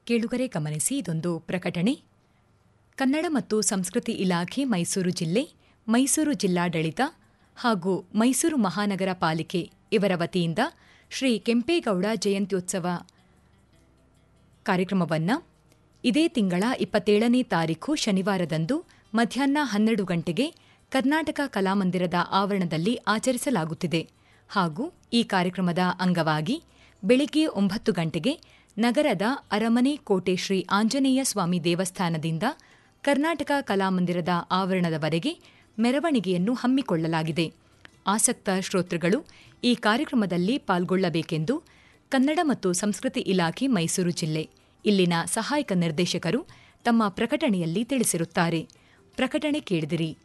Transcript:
ಕೇಳುಗರೆ ಗಮನಿಸಿ ಇದೊಂದು ಪ್ರಕಟಣೆ ಕನ್ನಡ ಮತ್ತು ಸಂಸ್ಕೃತಿ ಇಲಾಖೆ ಮೈಸೂರು ಜಿಲ್ಲೆ ಮೈಸೂರು ಜಿಲ್ಲಾಡಳಿತ ಹಾಗೂ ಮೈಸೂರು ಮಹಾನಗರ ಪಾಲಿಕೆ ಇವರ ವತಿಯಿಂದ ಶ್ರೀ ಕೆಂಪೇಗೌಡ ಜಯಂತ್ಯೋತ್ಸವ ಕಾರ್ಯಕ್ರಮವನ್ನು ಇದೇ ತಿಂಗಳ ಇಪ್ಪತ್ತೇಳನೇ ತಾರೀಖು ಶನಿವಾರದಂದು ಮಧ್ಯಾಹ್ನ ಹನ್ನೆರಡು ಗಂಟೆಗೆ ಕರ್ನಾಟಕ ಕಲಾಮಂದಿರದ ಆವರಣದಲ್ಲಿ ಆಚರಿಸಲಾಗುತ್ತಿದೆ ಹಾಗೂ ಈ ಕಾರ್ಯಕ್ರಮದ ಅಂಗವಾಗಿ ಬೆಳಿಗ್ಗೆ ಒಂಬತ್ತು ಗಂಟೆಗೆ ನಗರದ ಅರಮನೆ ಕೋಟೆ ಶ್ರೀ ಆಂಜನೇಯ ಸ್ವಾಮಿ ದೇವಸ್ಥಾನದಿಂದ ಕರ್ನಾಟಕ ಕಲಾಮಂದಿರದ ಆವರಣದವರೆಗೆ ಮೆರವಣಿಗೆಯನ್ನು ಹಮ್ಮಿಕೊಳ್ಳಲಾಗಿದೆ ಆಸಕ್ತ ಶ್ರೋತೃಗಳು ಈ ಕಾರ್ಯಕ್ರಮದಲ್ಲಿ ಪಾಲ್ಗೊಳ್ಳಬೇಕೆಂದು ಕನ್ನಡ ಮತ್ತು ಸಂಸ್ಕೃತಿ ಇಲಾಖೆ ಮೈಸೂರು ಜಿಲ್ಲೆ ಇಲ್ಲಿನ ಸಹಾಯಕ ನಿರ್ದೇಶಕರು ತಮ್ಮ ಪ್ರಕಟಣೆಯಲ್ಲಿ ತಿಳಿಸಿರುತ್ತಾರೆ ಪ್ರಕಟಣೆ ಕೇಳಿದಿರಿ